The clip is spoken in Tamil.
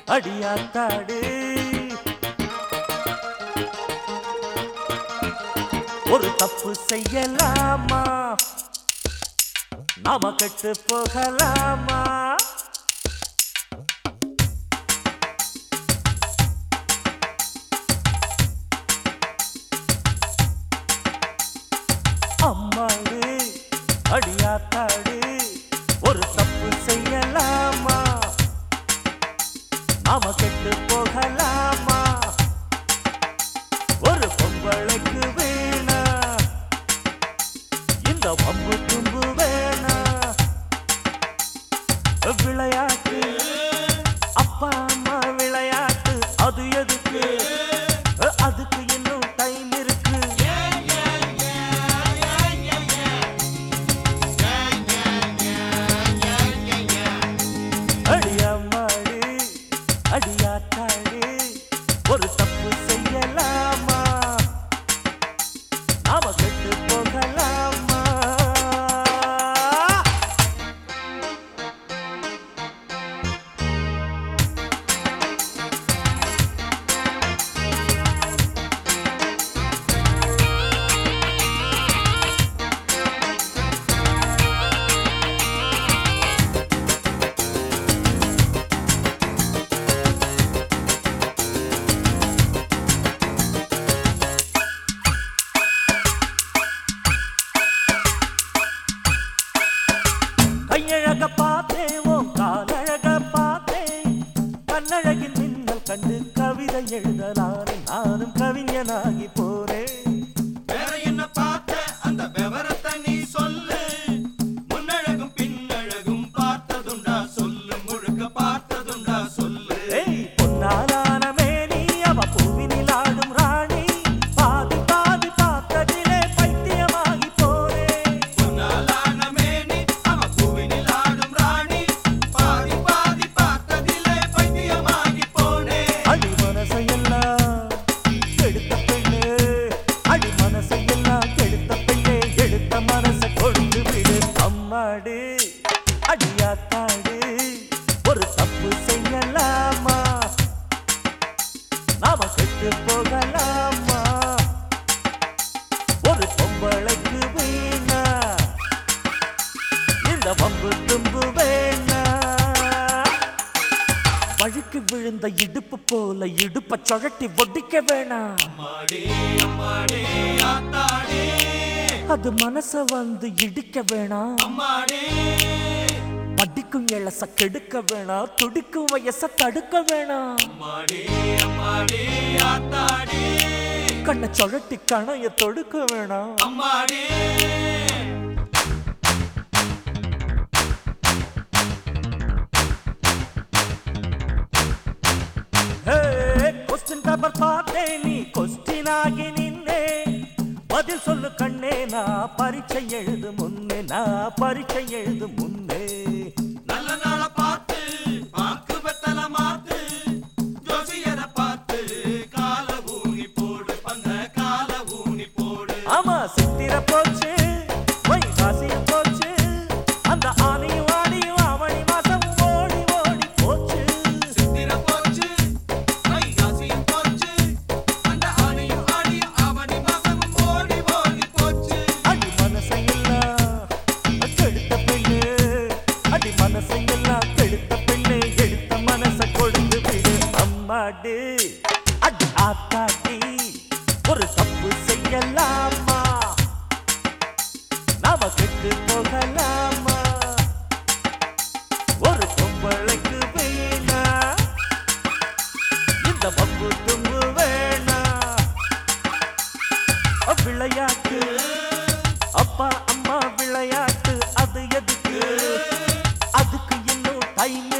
அடியாத்தாடு ஒரு தப்பு செய்யலாமா நாம கெட்டு போகலாமா அம்மாடு அடியாத்தாடு ஒரு தப்பு செய்யலாமா நாம கெட்டு போகலாமா ஒரு பொம்பளைக்கு வேணா இந்த வம்பு தும்பு வேணா விளையாட்டு அப்பா அம்மா விளையாட்டு அது எதுக்கு அதுக்கு இன்னும் டைம் இருக்கு அடியம்மாடு அடியாத்தாடு ஒரு தப்பு செய்யலாமா நாம கெட்டு போகலாமா கையழக பார்த்தேன் உன் காலழக பார்த்தேன் கண்ணழகின் மின்னல் கண்டு கவிதை எழுதலானே நானும் கவிஞனாகி போறேன் வேற என்ன பார்த்த அந்த விவரத்தை நீ சொல்லு முன்னழகும் பின்னழகும் பார்த்ததுண்டா சொல்லு முழுக்க பார்த்ததுண்டா சொல்லு ஏய் பொன்னாலான மேனி அவ பூவினில் ஆடும் ராணி பாதி பாதி பார்த்ததிலே பைத்தியமாகி போறேன் பொன்னாலான மேனி அவ பூவினில் ஆடும் ராணி பாதி பாதி பார்த்ததிலே பைத்தியமாகி போனேன் அடி மனசையெல்லாம் கெடுத்த பெண்ணே அடி மனசையெல்லாம் கெடுத்த பெண்ணே எடுத்த மனசை கொண்டு விடு அம்மாடு அடியாத்தாடு ஒரு தப்பு செய்யலாமா நாம கெட்டு போகலாமா ஒரு பொம்பளைக்கு வீணா இந்த வம்பு தும்பு வேணா வழுக்கு விழுந்த இடுப்பு போல இடுப்ப சுழட்டி ஒடிக்க வேணாம் அம்மாடே அம்மாடே ஆத்தாடே அது மனச வந்து இடிக்க வேணாம் அம்மாடே படிக்கும் இளச கெடுக்க வேணாம் துடிக்கும் வயச தடுக்க வேணாம் அம்மாடே அம்மாடே ஆத்தாடே கண்ணை சுழட்டி கணைய தொடுக்க வேணாம் அம்மாடே கொஸ்டின் பேப்பர் பார்த்தேன் நீ கொஸ்டின் ஆகி நின்னே பதில் சொல்லு கண்ணே நான் பரீட்சை எழுது முன்னே நான் பரீட்சை எழுது முன்னே நல்ல நாள பார்த்து பாக்கு வெத்தல மாத்து ஜோசியரை பார்த்து கால ஊனி போடு பந்த கால ஊனி போடு ஆமா சித்திர போச்சு வைகாசிய போச்சு அந்த ஆணையும் ஆடியும் அவனி மாசம் ஓடி ஓடி போச்சு சித்திர போச்சு வைகாசியும் போச்சு அந்த ஆணையும் ஆடியும் அவனி மாசமும் ஓடி ஓடி போச்சு அடி மனசையெல்லாம் கெடுத்த பெண்ணு அடி மனசையெல்லாம் கெடுத்த பெண்ணு எடுத்த மனசை கொடுத்து விடு அம்மாடு அடி ஆத்தாட்டி ஒரு தப்பு செய்யலாமா நாம கெட்டு போகலாமா ஒரு பொம்பளைக்கு வேணா இந்த பப்பு தும்பு வேணா விளையாட்டு அப்பா அம்மா விளையாட்டு அது எதுக்கு அதுக்கு இன்னும் டைம்